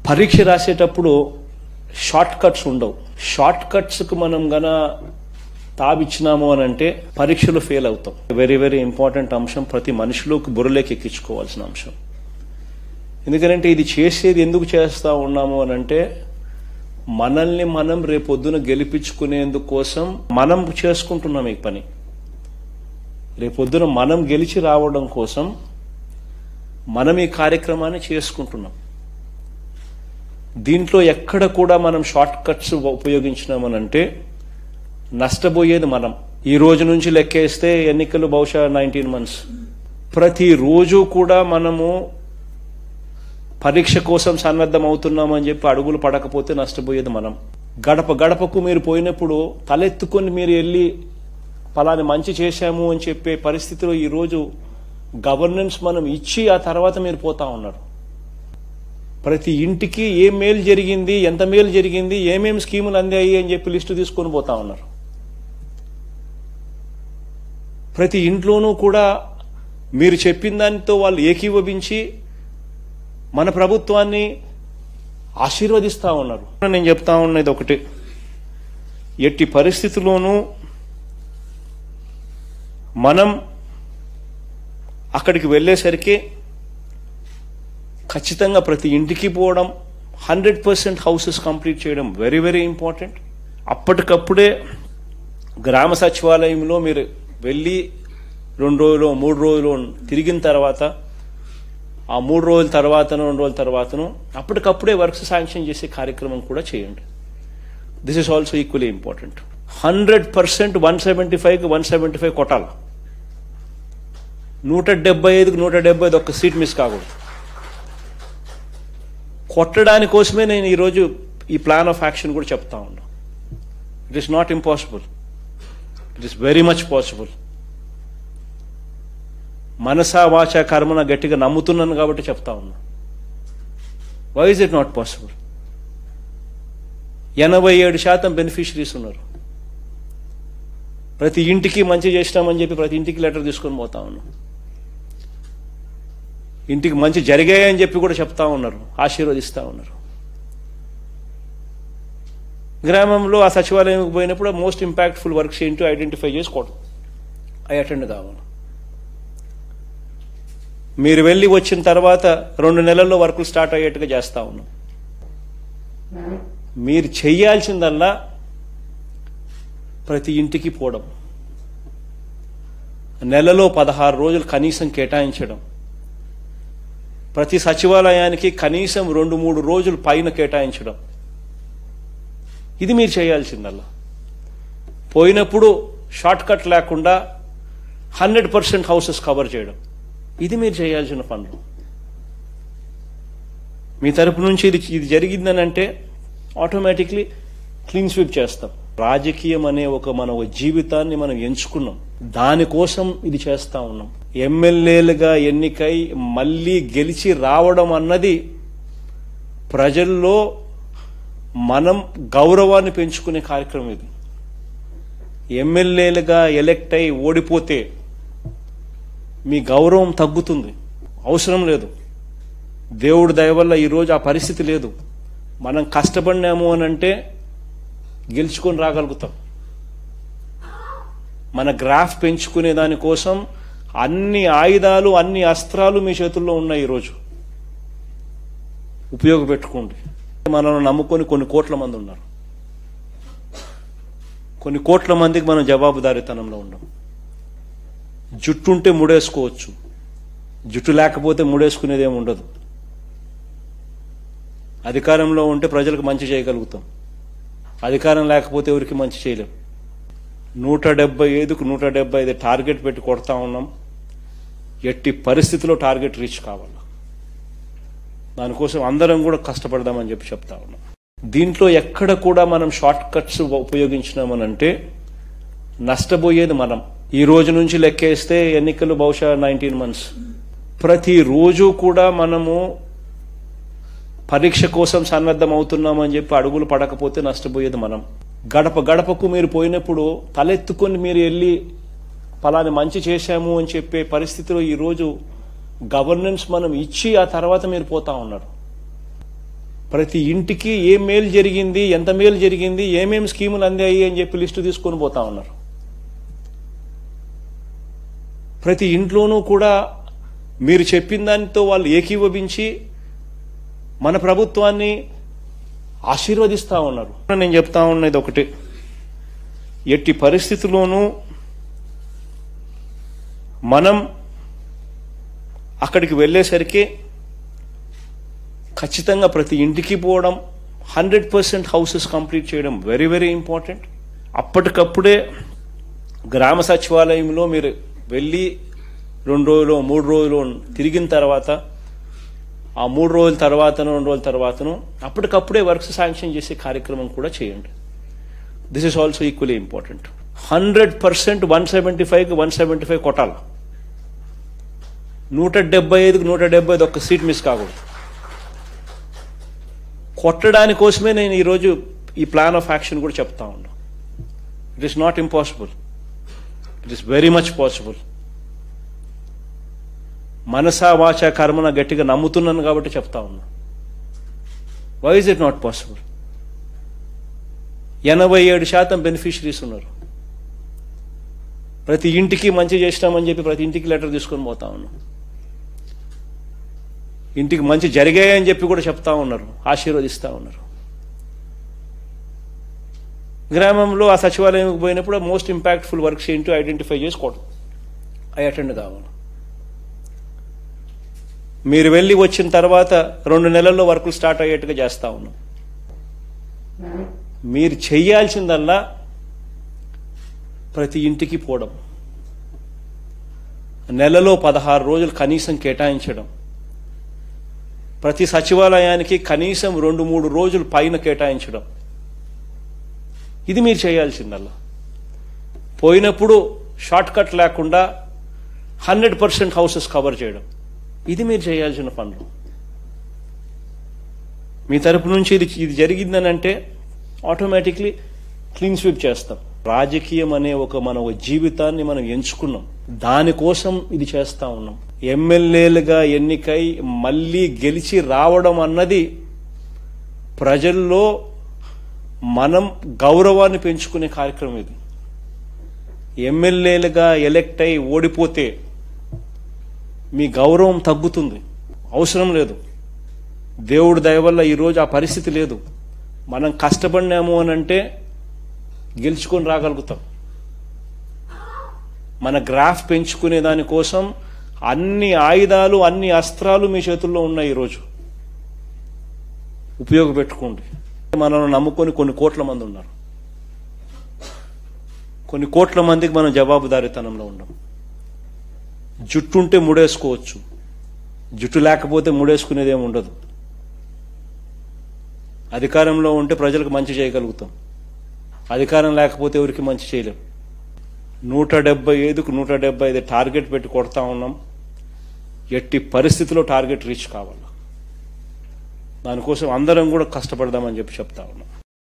పరీక్ష రాసేటప్పుడు shortcuts ఉండవు షార్ట్ కట్స్కి మనం గన తావిచ్చినాము అని అంటే పరీక్షలో ఫెయిల్ అవుతాం వెరీ వెరీ ఇంపార్టెంట్ అంశం ప్రతి మనిషిలోకి బుర్రలోకి ఎక్కించుకోవాల్సిన అంశం ఎందుకంటే ఇది చేసేది ఎందుకు చేస్తా ఉన్నాము అని అంటే మనల్ని మనం రేపొద్దున గెలిపించుకునేందుకు కోసం మనం చేసుకుంటున్నాం ఈ పని రేపొద్దున మనం గెలిచి రావడం కోసం మనం ఈ కార్యక్రమాన్ని చేసుకుంటున్నాం దీంట్లో ఎక్కడ కూడా మనం షార్ట్ కట్స్ ఉపయోగించినామనంటే నష్టపోయేది మనం ఈ రోజు నుంచి లెక్కేస్తే ఎన్నికలు బహుశా నైన్టీన్ మంత్స్ ప్రతిరోజు కూడా మనము పరీక్ష కోసం సన్నద్ధం అవుతున్నామని చెప్పి అడుగులు పడకపోతే నష్టపోయేది మనం గడప గడపకు మీరు పోయినప్పుడు తలెత్తుకొని మీరు వెళ్ళి ఫలాని మంచి చేశాము అని చెప్పే పరిస్థితిలో ఈరోజు గవర్నెన్స్ మనం ఇచ్చి ఆ తర్వాత మీరు పోతా ఉన్నారు ప్రతి ఇంటికి ఏం మేలు జరిగింది ఎంత మేలు జరిగింది ఏమేమి స్కీములు అందాయి అని చెప్పి లిస్టు తీసుకొని పోతా ఉన్నారు ప్రతి ఇంట్లోనూ కూడా మీరు చెప్పిన దానితో వాళ్ళు ఏకీభవించి మన ప్రభుత్వాన్ని ఆశీర్వదిస్తా ఉన్నారు నేను చెప్తా ఉన్నది ఒకటి ఎట్టి పరిస్థితుల్లోనూ మనం అక్కడికి వెళ్ళేసరికి ఖచ్చితంగా ప్రతి ఇంటికి పోవడం హండ్రెడ్ పర్సెంట్ హౌసెస్ కంప్లీట్ చేయడం వెరీ వెరీ ఇంపార్టెంట్ అప్పటికప్పుడే గ్రామ సచివాలయంలో మీరు వెళ్ళి రెండు రోజులు మూడు రోజులు తిరిగిన తర్వాత ఆ మూడు రోజుల తర్వాతను రెండు రోజుల తర్వాతను అప్పటికప్పుడే వర్క్స్ శాంక్షన్ చేసే కార్యక్రమం కూడా చేయండి this is also equally important hundred percent one seventy ఫైవ్కి వన్ సెవెంటీ ఫైవ్ కొట్టాల నూట డెబ్బై ఐదుకి నూట డెబ్బై ఐదు ఒక్క సీట్ మిస్ కాకూడదు కొట్టడాని కోసమే నేను ఈరోజు ఈ ప్లాన్ ఆఫ్ యాక్షన్ కూడా చెప్తా ఉన్నా it is not impossible it is very much possible మనసా వాచ కర్మన గట్టిగా నమ్ముతున్నాను కాబట్టి చెప్తా ఉన్నా why is it not possible ఎనభై ఏడు శాతం బెనిఫిషరీస్ ఉన్నారు ప్రతి ఇంటికి మంచి చేసినామని చెప్పి ప్రతి ఇంటికి లెటర్ తీసుకొని పోతా ఉన్నాం ఇంటికి మంచి జరిగాయని చెప్పి కూడా చెప్తా ఉన్నారు ఆశీర్వదిస్తా ఉన్నారు గ్రామంలో ఆ సచివాలయంకి పోయినప్పుడు మోస్ట్ ఇంపాక్ట్ఫుల్ వర్క్స్ ఏంటో ఐడెంటిఫై చేసుకోవడం అవి అటెండ్ కావాలి మీరు వెళ్ళి వచ్చిన తర్వాత రెండు నెలల్లో వర్కులు స్టార్ట్ అయ్యేట్టుగా చేస్తా ఉన్నాం మీరు చెయ్యాల్సిందల్లా ప్రతి ఇంటికి పోవడం నెలలో పదహారు రోజులు కనీసం కేటాయించడం ప్రతి సచివాలయానికి కనీసం రెండు మూడు రోజులు పైన కేటాయించడం ఇది మీరు చేయాల్సిందల్లా పోయినప్పుడు షార్ట్ కట్ లేకుండా హండ్రెడ్ పర్సెంట్ హౌసెస్ కవర్ చేయడం ఇది మీరు చేయాల్సిన పనులు మీ తరపు నుంచి ఇది ఇది జరిగిందని అంటే ఆటోమేటిక్లీ క్లీన్ స్వీప్ చేస్తాం రాజకీయం అనే ఒక మన ఒక జీవితాన్ని మనం ఎంచుకున్నాం దానికోసం ఇది చేస్తా ఉన్నాం ఎమ్మెల్యేలుగా ఎన్నికై మళ్ళీ గెలిచి రావడం అన్నది ప్రజల్లో మనం గౌరవాన్ని పెంచుకునే కార్యక్రమం ఇది ఎమ్మెల్యేలుగా ఎలెక్ట్ అయి ఓడిపోతే మీ గౌరవం తగ్గుతుంది అవసరం లేదు దేవుడి దయ వల్ల ఈరోజు ఆ పరిస్థితి లేదు మనం కష్టపడినాము అని అంటే గెలుచుకొని రాగలుగుతాం మన గ్రాఫ్ పెంచుకునే దానికోసం అన్ని ఆయుధాలు అన్ని అస్త్రాలు మీ చేతుల్లో ఉన్నాయి ఈరోజు ఉపయోగపెట్టుకోండి మనల్ని నమ్ముకొని కొన్ని కోట్ల మంది ఉన్నారు కొన్ని కోట్ల మందికి మనం జవాబుదారీతనంలో ఉన్నాం జుట్టు ఉంటే ముడేసుకోవచ్చు జుట్టు లేకపోతే ముడేసుకునేది ఏమి ఉండదు అధికారంలో ఉంటే ప్రజలకు మంచి చేయగలుగుతాం అధికారం లేకపోతే ఎవరికి మంచి చేయలేం నూట డెబ్బై ఐదుకు నూట డెబ్బై ఐదు టార్గెట్ పెట్టి కొడతా ఉన్నాం ఎట్టి పరిస్థితిలో టార్గెట్ రీచ్ కావాలి దానికోసం అందరం కూడా కష్టపడదామని చెప్పి చెప్తా ఉన్నాం దీంట్లో ఎక్కడ కూడా మనం షార్ట్ కట్స్ ఉపయోగించినామనంటే నష్టపోయేది మనం ఈ రోజు నుంచి లెక్కేస్తే ఎన్నికలు బహుశా నైన్టీన్ మంత్స్ ప్రతిరోజు కూడా మనము పరీక్ష కోసం సన్నద్ధం అవుతున్నామని చెప్పి అడుగులు పడకపోతే నష్టపోయేది మనం గడప గడపకు మీరు పోయినప్పుడు తలెత్తుకొని మీరు వెళ్ళి ఫలాని మంచి చేశాము అని చెప్పే పరిస్థితిలో ఈరోజు గవర్నెన్స్ మనం ఇచ్చి ఆ తర్వాత మీరు పోతా ఉన్నారు ప్రతి ఇంటికి ఏం మేలు జరిగింది ఎంత మేలు జరిగింది ఏమేం స్కీములు అందాయి అని చెప్పి లిస్టు తీసుకొని పోతా ఉన్నారు ప్రతి ఇంట్లోనూ కూడా మీరు చెప్పిన దానితో వాళ్ళు ఏకీభవించి మన ప్రభుత్వాన్ని ఆశీర్వదిస్తా ఉన్నారు నేను చెప్తా ఉన్నది ఒకటి ఎట్టి పరిస్థితుల్లోనూ మనం అక్కడికి వెళ్ళేసరికి ఖచ్చితంగా ప్రతి ఇంటికి పోవడం హండ్రెడ్ పర్సెంట్ హౌసెస్ కంప్లీట్ చేయడం వెరీ వెరీ ఇంపార్టెంట్ అప్పటికప్పుడే గ్రామ సచివాలయంలో మీరు వెళ్ళి రెండు రోజులు మూడు రోజులు తిరిగిన తర్వాత ఆ మూడు రోజుల తర్వాతను రెండు రోజుల తర్వాతను అప్పటికప్పుడే వర్క్స్ శాంక్షన్ చేసే కార్యక్రమం కూడా చేయండి this is also equally important hundred percent one seventy ఫైవ్కి వన్ సెవెంటీ ఫైవ్ కొట్టాలి నూట డెబ్బై ఐదుకి నూట డెబ్బై ఐదు ఒక్క సీట్ మిస్ కాకూడదు కొట్టడాని కోసమే నేను ఈరోజు ఈ ప్లాన్ ఆఫ్ యాక్షన్ కూడా చెప్తా ఉన్నా it is not impossible it is very much possible మనసా వాచ కర్మన గట్టిగా నమ్ముతున్నాను కాబట్టి చెప్తా ఉన్నా why is it not possible ఎనభై ఏడు శాతం బెనిఫిషరీస్ ఉన్నారు ప్రతి ఇంటికి మంచి చేసినామని చెప్పి ప్రతి ఇంటికి లెటర్ తీసుకొని పోతా ఉన్నాం ఇంటికి మంచి జరిగాయని చెప్పి కూడా చెప్తా ఉన్నారు ఆశీర్వదిస్తా ఉన్నారు గ్రామంలో ఆ సచివాలయంకి పోయినప్పుడు మోస్ట్ ఇంపాక్ట్ఫుల్ వర్క్స్ ఏంటో ఐడెంటిఫై చేసుకోవడం అవి అటెండ్ కావాలి మీరు వెళ్ళి వచ్చిన తర్వాత రెండు నెలల్లో వర్కులు స్టార్ట్ అయ్యేట్టుగా చేస్తా ఉన్నాం మీరు చెయ్యాల్సిందల్లా ప్రతి ఇంటికి పోవడం నెలలో పదహారు రోజులు కనీసం కేటాయించడం ప్రతి సచివాలయానికి కనీసం రెండు మూడు రోజులు పైన కేటాయించడం ఇది మీరు చేయాల్సిందల్లా పోయినప్పుడు షార్ట్ కట్ లేకుండా హండ్రెడ్ పర్సెంట్ హౌసెస్ కవర్ చేయడం ఇది మీరు చేయాల్సిన పనులు మీ తరపు నుంచి ఇది ఇది జరిగిందని అంటే ఆటోమేటిక్లీ క్లీన్ స్వీప్ చేస్తాం రాజకీయం అనే ఒక మన ఒక జీవితాన్ని మనం ఎంచుకున్నాం దానికోసం ఇది చేస్తా ఉన్నాం ఎమ్మెల్యేలుగా ఎన్నికై మళ్ళీ గెలిచి రావడం అన్నది ప్రజల్లో మనం గౌరవాన్ని పెంచుకునే కార్యక్రమం ఇది ఎమ్మెల్యేలుగా ఎలెక్ట్ అయి ఓడిపోతే మీ గౌరవం తగ్గుతుంది అవసరం లేదు దేవుడి దయ వల్ల ఈరోజు ఆ పరిస్థితి లేదు మనం కష్టపడినాము అని అంటే గెలుచుకొని రాగలుగుతాం మన గ్రాఫ్ పెంచుకునే దానికోసం అన్ని ఆయుధాలు అన్ని అస్త్రాలు మీ చేతుల్లో ఉన్నాయి ఈరోజు ఉపయోగపెట్టుకోండి మనల్ని నమ్ముకొని కొన్ని కోట్ల మంది ఉన్నారు కొన్ని కోట్ల మందికి మనం జవాబుదారీతనంలో ఉన్నాం జుట్టుంటే ముడేసుకోవచ్చు జుట్టు లేకపోతే ముడేసుకునేది ఏమి ఉండదు అధికారంలో ఉంటే ప్రజలకు మంచి చేయగలుగుతాం అధికారం లేకపోతే ఎవరికి మంచి చేయలేం నూట డెబ్బై ఐదుకు నూట డెబ్బై ఐదు టార్గెట్ పెట్టి కొడతా ఉన్నాం ఎట్టి పరిస్థితిలో టార్గెట్ రీచ్ కావాలి దానికోసం అందరం కూడా కష్టపడదామని చెప్పి చెప్తా ఉన్నాం